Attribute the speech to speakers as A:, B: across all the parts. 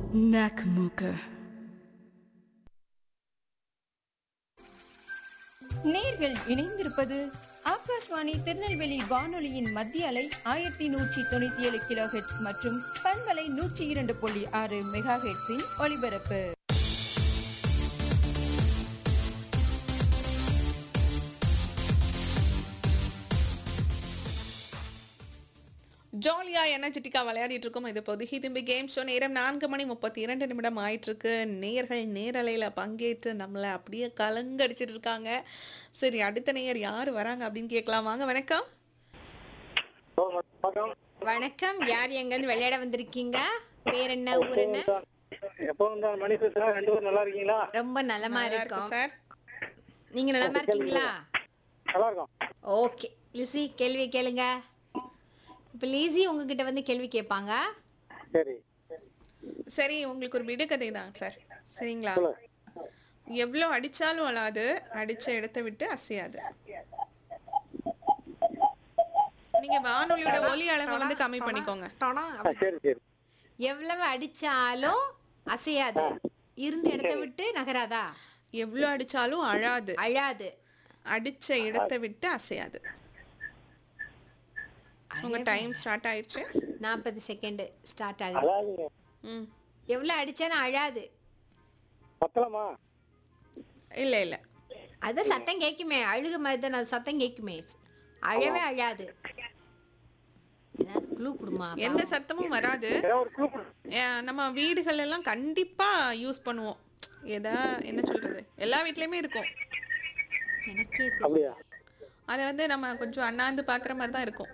A: Nakamooka.
B: நேர்கள் இணைந்திருப்பது ஆகாஷ்வாணி திருநெல்வேலி வானொலியின் மத்திய அலை ஆயிரத்தி நூற்றி தொண்ணூத்தி ஏழு கிலோ ஹெட்ஸ் மற்றும் பண்பலை நூற்றி இரண்டு புள்ளி ஆறு மெகா ஹெட்ஸின் ஒலிபரப்பு
C: ஜாலியா எனர்ஜெட்டிக்கா விளையாடிட்டு இருக்கோம் இது பொது ஹிதும்பி கேம் ஷோ நேரம் நான்கு மணி முப்பத்தி இரண்டு நிமிடம் ஆயிட்டு இருக்கு நேர்கள் நேரலையில பங்கேற்று நம்மளை அப்படியே கலங்கடிச்சிட்டு இருக்காங்க சரி அடுத்த நேயர் யார் வராங்க அப்படின்னு கேட்கலாம் வாங்க வணக்கம்
D: வணக்கம் யார் எங்கன்னு விளையாட வந்திருக்கீங்க பேர் என்ன ஊர் என்ன
E: எப்போ வந்தாலும் மணி பேசுறா ரெண்டு பேரும் நல்லா இருக்கீங்களா
D: ரொம்ப நலமா
C: நல்லா இருக்கும்
D: இருக்கோம்
C: சார்
D: நீங்க நலமா இருக்கீங்களா
E: நல்லா இருக்கும்
D: ஓகே லிசி கேள்வி கேளுங்க இப்ப லிசி உங்ககிட்ட வந்து கேள்வி கேட்பாங்க
E: சரி
C: சரி உங்களுக்கு ஒரு விடுகதை தான் சார் சரிங்களா
E: சொல்லு
C: எவ்வளோ அடிச்சாலும் அழாது அடிச்ச இடத்தை விட்டு அசையாது நீங்க வானொலியோட ஒலி அளவை வந்து கம்மி பண்ணிக்கோங்க
D: டொடா.
E: ஆ, சரி சரி
D: எவ்வளவு அடிச்சாலும் அசையாது இருந்த இடத்த விட்டு நகராதா
C: எவ்வளோ அடிச்சாலும் அழாது
D: அழாது
C: அடிச்ச இடத்தை விட்டு அசையாது உங்க டைம் ஸ்டார்ட் ஆயிடுச்சு
D: நாற்பது செகண்ட் ஸ்டார்ட் ஆகுது
E: அழாதுங்க
C: ம்
D: எவ்வளவு அடிச்சாலும் அழாது
E: பத்தலாமா
C: இல்ல இல்ல
D: அது சத்தம் கேட்குமே அழுக மாதிரி தான் அது சத்தம் கேட்குமே அழவே அழாது ஏதாவது க்ளூ கொடுமா
C: எந்த சத்தமும் வராது
E: ஏதாவது ஒரு குழு
C: அஹ் நம்ம வீடுகள் எல்லாம் கண்டிப்பா யூஸ் பண்ணுவோம் எதா என்ன சொல்றது எல்லா வீட்லயுமே இருக்கும்
D: எனக்கே தெரியல.
E: அப்படியா
C: அதை வந்து நம்ம கொஞ்சம் அண்ணாந்து பாக்குற மாதிரி தான் இருக்கும்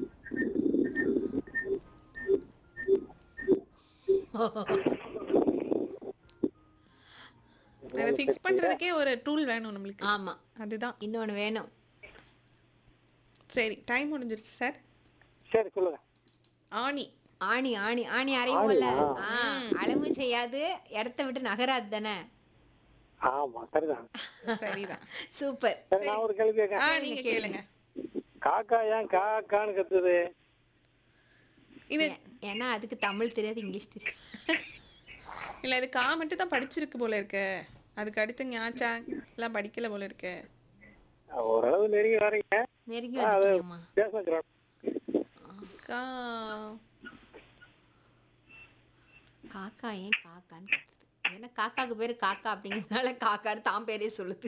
C: அதை ஃபிக்ஸ் பண்றதுக்கே ஒரு டூல் வேணும் நம்மளுக்கு
D: ஆமா
C: அதுதான்
D: இன்னொன்னு வேணும்
C: சரி டைம் முடிஞ்சிருச்சு சார்
E: சரி சொல்லுங்க
C: ஆணி
D: ஆணி ஆணி ஆணி அறையும்ல ஆ, அளவும் செய்யாது இடத்த விட்டு நகராது தானே
E: ஆமா சரிதான்
C: சரிதான்
D: சூப்பர்
E: சரி நான் ஒரு கேள்வி கேட்கறேன்
C: ஆ நீங்க கேளுங்க
E: காக்கா ஏன் காக்கான்னு கத்துது
C: இது
D: ஏன்னா அதுக்கு தமிழ் தெரியாது இங்கிலீஷ் தெரியாது
C: இல்ல இது கா மட்டும் தான் படிச்சிருக்கு போல இருக்கு அதுக்கு அடுத்து ஞாச்சா எல்லாம் படிக்கல போல இருக்கு
E: ஓரளவு நெருங்கி வரீங்க
D: நெருங்கி
E: ஆ, அது
D: வந்துட்டீங்கம்மா
E: பேச சொல்றேன்.
C: கா
D: காக்கா ஏன் காக்கான்னு கத்துது ஏன்னா காக்காக்கு பேரு காக்கா அப்படிங்கிறதுனால காக்கான்னு தான் பேரே சொல்லுது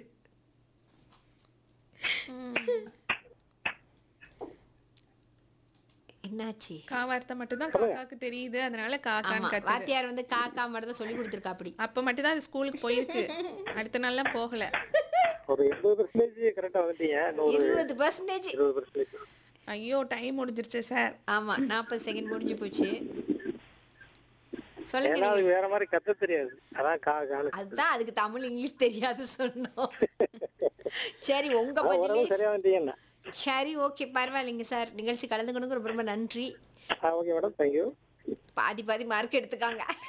D: என்னாச்சு
C: கா வார்த்தை மட்டும் தான் காக்காக்கு தெரியுது அதனால
D: ஆமா
C: காக்கான்னு கத்துது
D: வாத்தியார் வந்து காக்கா மட்டும் தான் சொல்லி கொடுத்துருக்கா அப்படி
C: அப்ப மட்டும் தான் அது ஸ்கூலுக்கு போயிருக்கு அடுத்த நாள்லாம் போகல
E: ஒரு எண்பது பெர்சன்டேஜ் கரெக்டா வந்துட்டீங்க இன்னொரு
D: இருபது பர்சன்டேஜ்
E: இருபது பெர்சன்டேஜ்
C: ஐயோ டைம் முடிஞ்சிருச்சு சார்
D: ஆமா நாற்பது செகண்ட் முடிஞ்சு போச்சு சொல்லுங்க
E: ஏன்னா அது
D: நீங்க.
E: வேற மாதிரி கத்த தெரியாது அதான் காக்கான்னு
D: அதுதான் அதுக்கு தமிழ் இங்கிலீஷ் தெரியாது சொன்னோம் சரி உங்க
E: ஆனா, ஓரளவு
D: பதிலே
E: சரியா வந்துட்டீங்க
D: சரி ஓகே பரவாயில்லைங்க சார் நிகழ்ச்சி கலந்துக்கணுங்க ரொம்ப ரொம்ப நன்றி
E: ஓகே மேடம் தேங்க்யூ
D: பாதி பாதி மார்க் எடுத்துக்காங்க